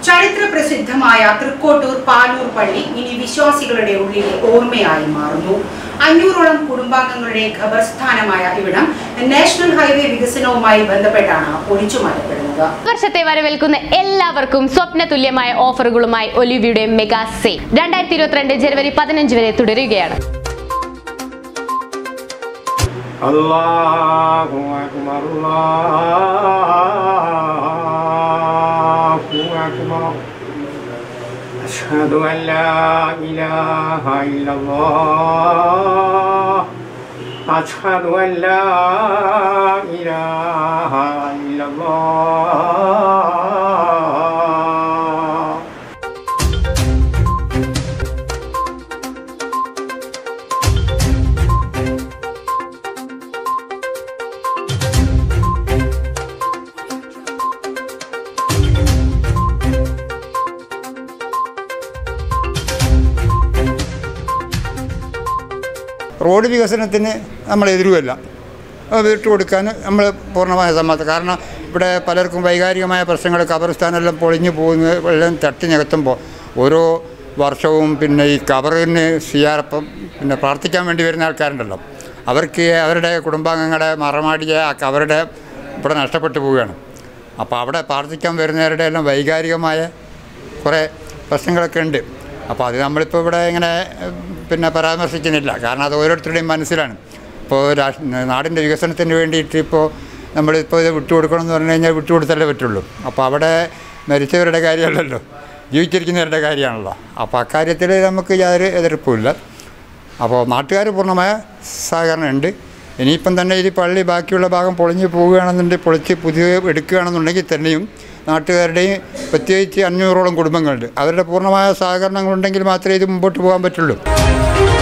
ചരിത്ര പ്രസിദ്ധമായ തൃക്കോട്ടൂർ പാലൂർ പള്ളി ഇനി വിശ്വാസികളുടെ ഉള്ളിലെ ഓർമ്മയായി മാറുന്നു അഞ്ഞൂറോളം കുടുംബാംഗങ്ങളുടെ ഖബർസ്ഥാനമായ ഇവിടം നാഷണൽ ഹൈവേ വികസനവുമായി ബന്ധപ്പെട്ടാണ് പൊളിച്ചു മാറ്റപ്പെടുന്നത് വർഷത്തെ വരവേൽക്കുന്ന എല്ലാവർക്കും സ്വപ്ന തുല്യമായ ഓഫറുകളുമായി ഒലിവിയുടെ മെഗാ സേ രണ്ടായിരത്തി ഇരുപത്തിരണ്ട് ജനുവരി പതിനഞ്ച് വരെ തുടരുകയാണ് الله أكبر الله أكبر أشهد أن لا إله إلا الله أشهد أن لا إله إلا الله റോഡ് വികസനത്തിന് നമ്മൾ എതിരുമല്ല അത് വിട്ടു കൊടുക്കാൻ നമ്മൾ പൂർണ്ണമായ സമ്മതം കാരണം ഇവിടെ പലർക്കും വൈകാരികമായ പ്രശ്നങ്ങൾ കബർസ്ഥാനെല്ലാം പൊളിഞ്ഞു പോകുന്ന എല്ലാം തട്ടി നികത്തുമ്പോൾ ഓരോ വർഷവും പിന്നെ ഈ കബറിന് സിയാറപ്പം പിന്നെ പ്രാർത്ഥിക്കാൻ വേണ്ടി വരുന്ന ആൾക്കാരുണ്ടല്ലോ അവർക്ക് അവരുടെ കുടുംബാംഗങ്ങളെ മറമാടിയ ആ കബറുടെ ഇവിടെ നഷ്ടപ്പെട്ടു പോവുകയാണ് അപ്പോൾ അവിടെ പ്രാർത്ഥിക്കാൻ വരുന്നവരുടെ എല്ലാം വൈകാരികമായ കുറേ പ്രശ്നങ്ങളൊക്കെ ഉണ്ട് അപ്പോൾ അത് നമ്മളിപ്പോൾ ഇവിടെ ഇങ്ങനെ ഉം, പിന്നെ പരാമർശിക്കുന്നില്ല കാരണം അത് ഓരോരുത്തരുടെയും മനസ്സിലാണ് ഇപ്പോൾ രാഷ് നാടിൻ്റെ വികസനത്തിന് വേണ്ടിയിട്ട് ഇപ്പോൾ നമ്മളിപ്പോൾ ഇത് വിട്ടുകൊടുക്കണം എന്ന് പറഞ്ഞു കഴിഞ്ഞാൽ വിട്ടുകൊടുത്തല്ലേ പറ്റുള്ളൂ അപ്പോൾ അവിടെ മരിച്ചവരുടെ കാര്യമല്ലല്ലോ ജീവിച്ചിരിക്കുന്നവരുടെ കാര്യമാണല്ലോ അപ്പോൾ അക്കാര്യത്തിൽ നമുക്ക് യാതൊരു എതിർപ്പുമില്ല അപ്പോൾ നാട്ടുകാർ പൂർണ്ണമായ സഹകരണം ഉണ്ട് ഇനിയിപ്പം തന്നെ ഈ പള്ളി ബാക്കിയുള്ള ഭാഗം പൊളിഞ്ഞു പോവുകയാണെന്നുണ്ടെങ്കിൽ പൊളിച്ച് പുതിയ എടുക്കുകയാണെന്നുണ്ടെങ്കിൽ തന്നെയും നാട്ടുകാരുടെയും പ്രത്യേകിച്ച് അഞ്ഞൂറോളം കുടുംബങ്ങളുണ്ട് അവരുടെ പൂർണ്ണമായ സഹകരണങ്ങളുണ്ടെങ്കിൽ മാത്രമേ ഇത് മുമ്പോട്ട് പോകാൻ പറ്റുള്ളൂ